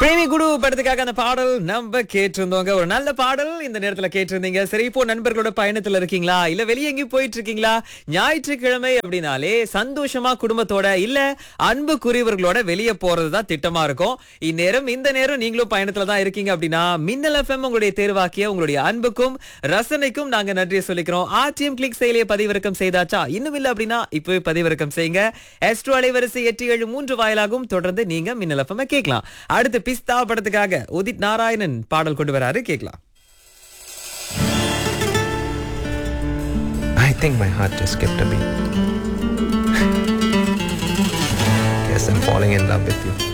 பிரேமி குடு படத்துக்காக அந்த பாடல் நம்ம கேட்டிருந்தோங்க ஒரு நல்ல பாடல் இந்த நேரத்துல கேட்டிருந்தீங்க சரி இப்போ நண்பர்களோட பயணத்துல இருக்கீங்களா இல்ல வெளியே எங்கேயும் போயிட்டு இருக்கீங்களா ஞாயிற்றுக்கிழமை அப்படின்னாலே சந்தோஷமா குடும்பத்தோட இல்ல அன்புக்குரியவர்களோட வெளியே போறதுதான் திட்டமா இருக்கும் இந்நேரம் இந்த நேரம் நீங்களும் பயணத்துல தான் இருக்கீங்க அப்படின்னா மின்னல் எஃப்எம் உங்களுடைய தேர்வாக்கிய உங்களுடைய அன்புக்கும் ரசனைக்கும் நாங்க நன்றியை சொல்லிக்கிறோம் ஆர்டிஎம் கிளிக் செயலியை பதிவிறக்கம் செய்தாச்சா இன்னும் இல்ல அப்படின்னா இப்பவே பதிவிறக்கம் செய்யுங்க எஸ்ட்ரோ அலைவரிசை எட்டு ஏழு மூன்று வாயிலாகவும் தொடர்ந்து நீங்க மின்னல் எஃப்எம் கேட்கலாம் அடுத்து பிஸ்தா படத்துக்காக உதித் நாராயணன் பாடல் கொண்டு வராரு கேட்கலாம் I think my heart just skipped a beat. Guess I'm falling in love with you.